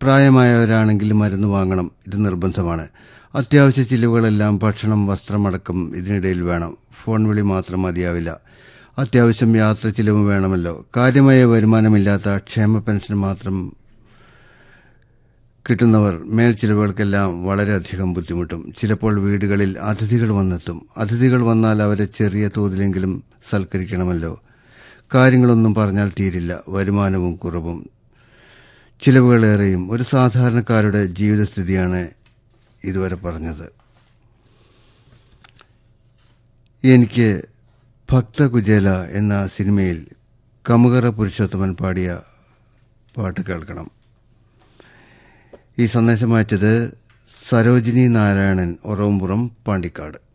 പ്രായമായവരാണെങ്കിൽ മരുന്ന് വാങ്ങണം ഇത് നിർബന്ധമാണ് അത്യാവശ്യ ചിലവുകളെല്ലാം ഭക്ഷണം വസ്ത്രമടക്കം ഇതിനിടയിൽ വേണം ഫോൺ വിളി മാത്രം മതിയാവില്ല അത്യാവശ്യം യാത്ര ചിലവും വേണമല്ലോ കാര്യമായ വരുമാനമില്ലാത്ത ക്ഷേമ പെൻഷൻ മാത്രം കിട്ടുന്നവർ മേൽ ചിലവുകൾക്കെല്ലാം വളരെയധികം ബുദ്ധിമുട്ടും ചിലപ്പോൾ വീടുകളിൽ അതിഥികൾ വന്നെത്തും അതിഥികൾ വന്നാൽ അവരെ ചെറിയ തോതിലെങ്കിലും സൽക്കരിക്കണമല്ലോ കാര്യങ്ങളൊന്നും പറഞ്ഞാൽ തീരില്ല വരുമാനവും കുറവും ചിലവുകളേറെയും ഒരു സാധാരണക്കാരുടെ ജീവിതസ്ഥിതിയാണ് ഇതുവരെ പറഞ്ഞത് എനിക്ക് ഭക്തകുചേല എന്ന സിനിമയിൽ കമുകറ പുരുഷോത്തമൻ പാടിയ പാട്ട് കേൾക്കണം ഈ സന്ദേശം അയച്ചത് സരോജിനി നാരായണൻ ഒറവുംപുറം പാണ്ടിക്കാട്